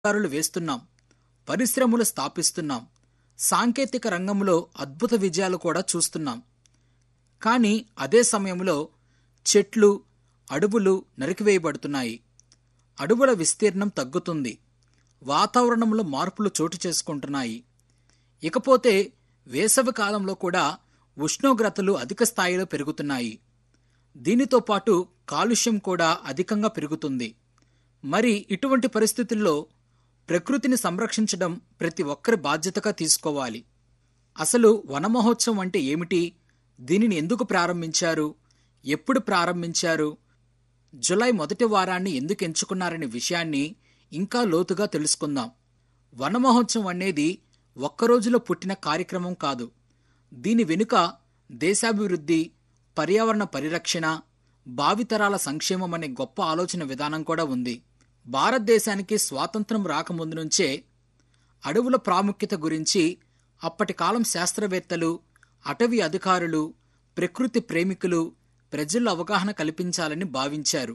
దారులు వేస్తున్నాం పరిశ్రమలు స్థాపిస్తున్నాం సాంకేతిక రంగంలో అద్భుత విజయాలు కూడా చూస్తున్నాం కానీ అదే సమయంలో చెట్లు అడవులు నరికివేయబడుతున్నాయి అడవుల విస్తీర్ణం తగ్గుతుంది వాతావరణంలో మార్పులు చోటు చేసుకుంటున్నాయి ఇకపోతే వేసవి కాలంలో కూడా ఉష్ణోగ్రతలు అధిక స్థాయిలో పెరుగుతున్నాయి దీనితో పాటు కాలుష్యం కూడా అధికంగా పెరుగుతుంది మరి ఇటువంటి పరిస్థితుల్లో ప్రకృతిని సంరక్షించడం ప్రతి ఒక్కరి బాధ్యతగా తీసుకోవాలి అసలు వనమహోత్సవం అంటే ఏమిటి దీనిని ఎందుకు ప్రారంభించారు ఎప్పుడు ప్రారంభించారు జులై మొదటి వారాన్ని ఎందుకు ఎంచుకున్నారనే విషయాన్ని ఇంకా లోతుగా తెలుసుకుందాం వనమహోత్సవం అనేది ఒక్కరోజులో పుట్టిన కార్యక్రమం కాదు దీని వెనుక దేశాభివృద్ధి పర్యావరణ పరిరక్షణ భావితరాల సంక్షేమం అనే గొప్ప ఆలోచన విధానం కూడా ఉంది భారతదేశానికి స్వాతంత్రం రాకముందు నుంచే అడవుల ప్రాముఖ్యత గురించి అప్పటి కాలం శాస్త్రవేత్తలు అటవీ అధికారులు ప్రకృతి ప్రేమికులు ప్రజల్లో అవగాహన కల్పించాలని భావించారు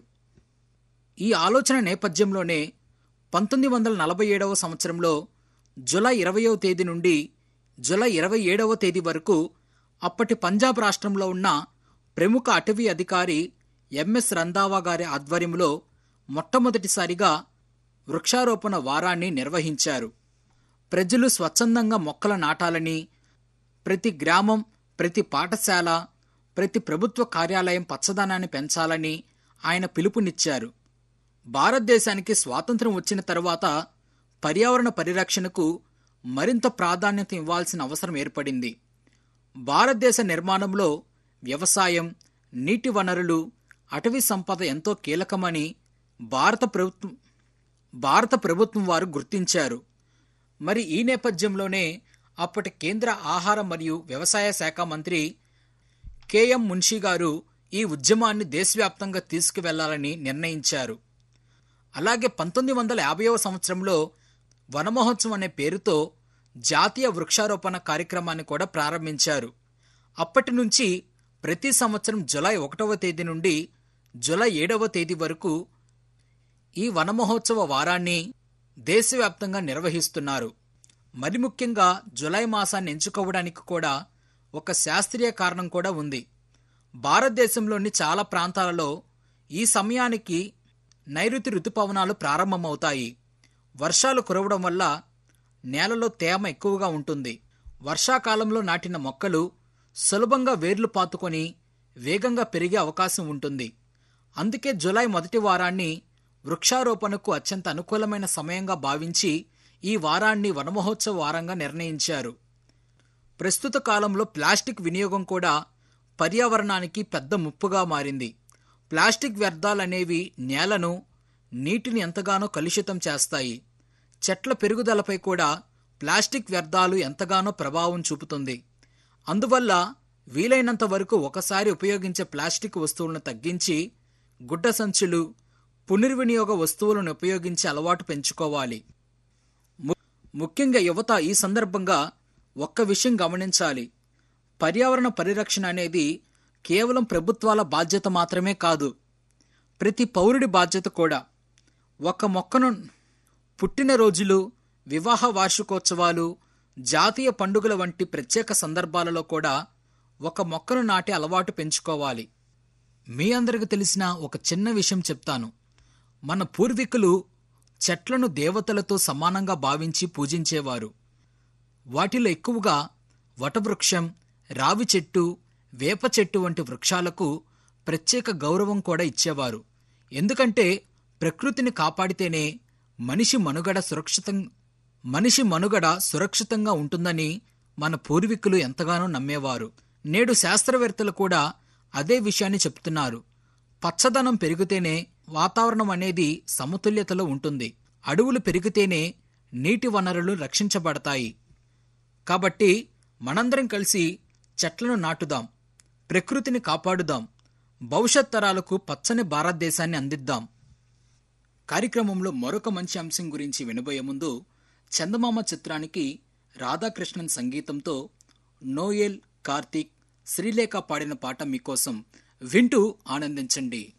ఈ ఆలోచన నేపథ్యంలోనే పంతొమ్మిది వందల నలభై ఏడవ సంవత్సరంలో జులై ఇరవయవ తేదీ నుండి జులై ఇరవై ఏడవ తేదీ వరకు అప్పటి పంజాబ్ రాష్ట్రంలో ఉన్న ప్రముఖ అటవీ అధికారి ఎంఎస్ రందావా గారి ఆధ్వర్యంలో మొట్టమొదటిసారిగా వృక్షారోపణ వారాన్ని నిర్వహించారు ప్రజలు స్వచ్ఛందంగా మొక్కలు నాటాలని ప్రతి గ్రామం ప్రతి పాఠశాల ప్రతి ప్రభుత్వ కార్యాలయం పచ్చదనాన్ని పెంచాలని ఆయన పిలుపునిచ్చారు భారతదేశానికి స్వాతంత్రం వచ్చిన తర్వాత పర్యావరణ పరిరక్షణకు మరింత ప్రాధాన్యత ఇవ్వాల్సిన అవసరం ఏర్పడింది భారతదేశ నిర్మాణంలో వ్యవసాయం నీటి వనరులు అటవీ సంపద ఎంతో కీలకమని భారత ప్రభుత్వం భారత ప్రభుత్వం వారు గుర్తించారు మరి ఈ నేపథ్యంలోనే అప్పటి కేంద్ర ఆహార మరియు వ్యవసాయ శాఖ మంత్రి కెఎం మున్షి గారు ఈ ఉద్యమాన్ని దేశవ్యాప్తంగా తీసుకువెళ్లాలని నిర్ణయించారు అలాగే పంతొమ్మిది వందల యాభైవ సంవత్సరంలో వనమహోత్సవం అనే పేరుతో జాతీయ వృక్షారోపణ కార్యక్రమాన్ని కూడా ప్రారంభించారు అప్పటి నుంచి ప్రతి సంవత్సరం జులై ఒకటవ తేదీ నుండి జులై ఏడవ తేదీ వరకు ఈ వనమహోత్సవ వారాన్ని దేశవ్యాప్తంగా నిర్వహిస్తున్నారు మరి ముఖ్యంగా జులై మాసాన్ని ఎంచుకోవడానికి కూడా ఒక శాస్త్రీయ కారణం కూడా ఉంది భారతదేశంలోని చాలా ప్రాంతాలలో ఈ సమయానికి నైరుతి ఋతుపవనాలు ప్రారంభమవుతాయి వర్షాలు కురవడం వల్ల నేలలో తేమ ఎక్కువగా ఉంటుంది వర్షాకాలంలో నాటిన మొక్కలు సులభంగా వేర్లు పాతుకొని వేగంగా పెరిగే అవకాశం ఉంటుంది అందుకే జులై మొదటి వారాన్ని వృక్షారోపణకు అత్యంత అనుకూలమైన సమయంగా భావించి ఈ వారాన్ని వనమహోత్సవ వారంగా నిర్ణయించారు ప్రస్తుత కాలంలో ప్లాస్టిక్ వినియోగం కూడా పర్యావరణానికి పెద్ద ముప్పుగా మారింది ప్లాస్టిక్ వ్యర్థాలనేవి నేలను నీటిని ఎంతగానో కలుషితం చేస్తాయి చెట్ల పెరుగుదలపై కూడా ప్లాస్టిక్ వ్యర్థాలు ఎంతగానో ప్రభావం చూపుతుంది అందువల్ల వీలైనంత వరకు ఒకసారి ఉపయోగించే ప్లాస్టిక్ వస్తువులను తగ్గించి గుడ్డ సంచులు పునర్వినియోగ వస్తువులను ఉపయోగించి అలవాటు పెంచుకోవాలి ము- ముఖ్యంగా యువత ఈ సందర్భంగా ఒక్క విషయం గమనించాలి పర్యావరణ పరిరక్షణ అనేది కేవలం ప్రభుత్వాల బాధ్యత మాత్రమే కాదు ప్రతి పౌరుడి బాధ్యత కూడా ఒక మొక్కను పుట్టినరోజులు వివాహ వార్షికోత్సవాలు జాతీయ పండుగల వంటి ప్రత్యేక సందర్భాలలో కూడా ఒక మొక్కను నాటి అలవాటు పెంచుకోవాలి మీ అందరికి తెలిసిన ఒక చిన్న విషయం చెప్తాను మన పూర్వీకులు చెట్లను దేవతలతో సమానంగా భావించి పూజించేవారు వాటిలో ఎక్కువగా వటవృక్షం రావి చెట్టు వేప చెట్టు వంటి వృక్షాలకు ప్రత్యేక గౌరవం కూడా ఇచ్చేవారు ఎందుకంటే ప్రకృతిని కాపాడితేనే మనిషి మనుగడ సురక్షితం మనిషి మనుగడ సురక్షితంగా ఉంటుందని మన పూర్వీకులు ఎంతగానో నమ్మేవారు నేడు శాస్త్రవేత్తలు కూడా అదే విషయాన్ని చెప్తున్నారు పచ్చదనం పెరిగితేనే వాతావరణం అనేది సమతుల్యతలో ఉంటుంది అడవులు పెరిగితేనే నీటి వనరులు రక్షించబడతాయి కాబట్టి మనందరం కలిసి చెట్లను నాటుదాం ప్రకృతిని కాపాడుదాం భవిష్యత్ తరాలకు పచ్చని భారతదేశాన్ని అందిద్దాం కార్యక్రమంలో మరొక మంచి అంశం గురించి వినబోయే ముందు చందమామ చిత్రానికి రాధాకృష్ణన్ సంగీతంతో నోయల్ కార్తీక్ శ్రీలేఖ పాడిన పాట మీకోసం వింటూ ఆనందించండి